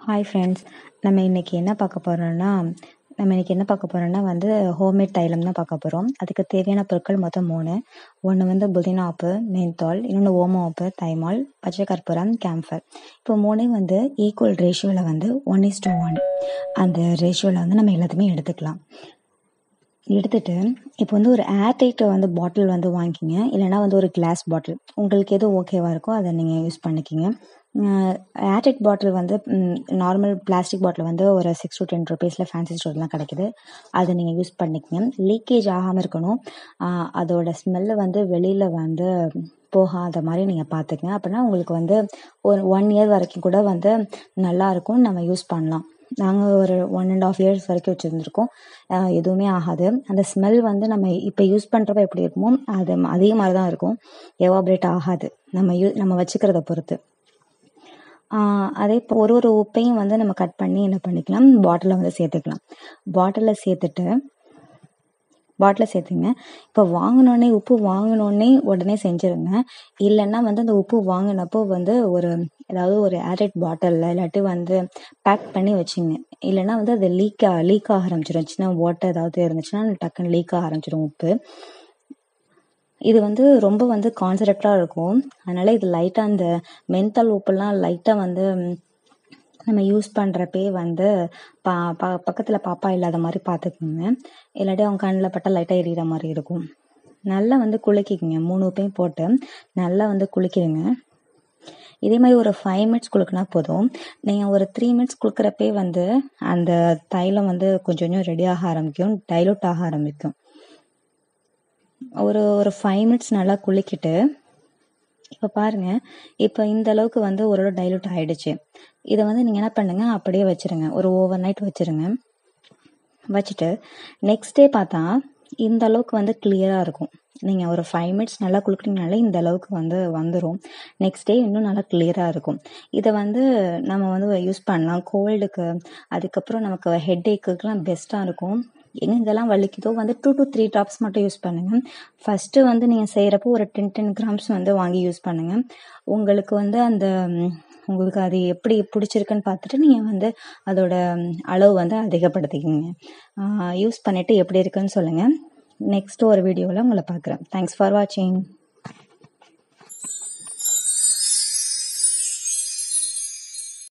hi friends நம்ம இன்றைக்கி என்ன பார்க்க போகிறோம்னா நம்ம இன்றைக்கி என்ன பார்க்க போகிறோம்னா வந்து ஹோம்மேட் தைலம் தான் பார்க்க போகிறோம் அதுக்கு தேவையான பொருட்கள் மொத்தம் மூணு ஒன்று வந்து புதினா உப்பு மென்தால் இன்னொன்று ஓம உப்பு தைமால் பச்சை கற்பூரம் கேம்ஃபர் இப்போ மூணையும் வந்து ஈக்குவல் ரேஷியோவில் வந்து ஒன் இஸ் டு ஒன் அந்த ரேஷியோவில் வந்து நம்ம எல்லாத்தையுமே எடுத்துக்கலாம் எடுத்துட்டு இப்போ வந்து ஒரு ஏர்டைட் வந்து பாட்டில் வந்து வாங்கிக்கிங்க இல்லைனா வந்து ஒரு கிளாஸ் பாட்டில் உங்களுக்கு எது ஓகேவாக இருக்கோ அதை நீங்கள் யூஸ் பண்ணிக்கிங்க ஏர்டைட் பாட்டில் வந்து நார்மல் பிளாஸ்டிக் பாட்டில் வந்து ஒரு சிக்ஸ் டு டென் ருபீஸில் ஃபேன்சி ஸ்டோர்லாம் கிடைக்குது அதை நீங்கள் யூஸ் பண்ணிக்கங்க லீக்கேஜ் ஆகாமல் இருக்கணும் ஆஹ் அதோட ஸ்மெல்லு வந்து வெளியில் வந்து போகாத மாதிரி நீங்கள் பார்த்துக்கங்க அப்படின்னா உங்களுக்கு வந்து ஒரு ஒன் இயர் வரைக்கும் கூட வந்து நல்லா இருக்கும் நம்ம யூஸ் பண்ணலாம் நாங்கள் ஒரு ஒன் அண்ட் ஆஃப் இயர்ஸ் வரைக்கும் வச்சுருந்துருக்கோம் எதுவுமே ஆகாது அந்த ஸ்மெல் வந்து நம்ம இப்போ யூஸ் பண்ணுறப்ப எப்படி இருக்குமோ அது அதே மாதிரி தான் இருக்கும் எவாப்ரேட் ஆகாது நம்ம யூ நம்ம வச்சுக்கிறத பொறுத்து ஆஹ் அதே இப்போ ஒரு ஒரு உப்பையும் வந்து நம்ம கட் பண்ணி என்ன பண்ணிக்கலாம் பாட்டிலில் வந்து சேர்த்துக்கலாம் பாட்டிலில் சேர்த்துட்டு பாட்டிலில் சேர்த்துங்க இப்போ வாங்கினோடனே உப்பு வாங்கினோடனே உடனே செஞ்சுருங்க இல்லைன்னா வந்து அந்த உப்பு வாங்கினப்போ வந்து ஒரு ஏதாவது ஒரு ஏர்டைட் பாட்டிலில் இல்லாட்டி வந்து பேக் பண்ணி வச்சுங்க இல்லைன்னா வந்து அது லீக் லீக் ஆக ஆரம்பிச்சிடும் சின்ன ஓட்டை ஏதாவது இருந்துச்சுன்னா டக்குன்னு லீக் ஆக ஆரம்பிச்சிடும் உப்பு இது வந்து ரொம்ப வந்து கான்சன்ட்ரேட்டாக இருக்கும் அதனால இது லைட்டாக அந்த மென்தால் உப்புலாம் லைட்டாக வந்து ம், நம்ம யூஸ் பண்ணுறப்பே வந்து பா ப பக்கத்தில் பாப்பா இல்லாத மாதிரி பார்த்துக்குங்க இல்லாட்டி அவங்க கண்ணில் பட்டால் லைட்டாக எரியிற மாதிரி இருக்கும் நல்லா வந்து குலுக்கிக்கங்க மூணு உப்பையும் போட்டு நல்லா வந்து குலுக்கிடுங்க இதே மாதிரி ஒரு ஃபைவ் மினிட்ஸ் குலுக்குனா போதும் நீங்கள் ஒரு த்ரீ மினிட்ஸ் குலுக்கிறப்பே வந்து அந்த தைலம் வந்து கொஞ்சம் கொஞ்சம் ரெடி ஆக ஆரம்பிக்கும் டைலூட் ஆக ஆரம்பிக்கும் ஒரு ஒரு ஃபைவ் மினிட்ஸ் நல்லா குலுக்கிட்டு இப்போ பாருங்க இப்போ இந்த அளவுக்கு வந்து ஓரளவு டைலூட் ஆயிடுச்சு இதை வந்து நீங்கள் என்ன பண்ணுங்க அப்படியே வச்சிருங்க ஒரு ஓவர் நைட் வச்சிருங்க வச்சுட்டு நெக்ஸ்ட் டே பார்த்தா இந்த அளவுக்கு வந்து கிளியராக இருக்கும் நீங்கள் ஒரு ஃபைவ் மினிட்ஸ் நல்லா குளிக்கிட்டீங்கனாலே இந்த அளவுக்கு வந்து வந்துடும் நெக்ஸ்ட் டே இன்னும் நல்லா கிளியராக இருக்கும் இதை வந்து நம்ம வந்து யூஸ் பண்ணலாம் கோல்டுக்கு அதுக்கப்புறம் நமக்கு ஹெட் ஏக்குக்கெலாம் பெஸ்ட்டாக இருக்கும் எங்கெங்கெல்லாம் வலிக்குதோ வந்து டூ டு த்ரீ ட்ராப்ஸ் மட்டும் யூஸ் பண்ணுங்கள் ஃபஸ்ட்டு வந்து நீங்கள் செய்கிறப்போ ஒரு டென் டென் கிராம்ஸ் வந்து வாங்கி யூஸ் பண்ணுங்கள் உங்களுக்கு வந்து அந்த ம், உங்களுக்கு அது எப்படி பிடிச்சிருக்குன்னு பார்த்துட்டு நீங்கள் வந்து அதோட ம், அளவு வந்து அதிகப்படுத்திக்கிங்க யூஸ் பண்ணிவிட்டு எப்படி இருக்குன்னு சொல்லுங்கள் நெக்ஸ்ட் ஒரு வீடியோவில் உங்களை பார்க்குறேன் தேங்க்ஸ் ஃபார் வாட்சிங்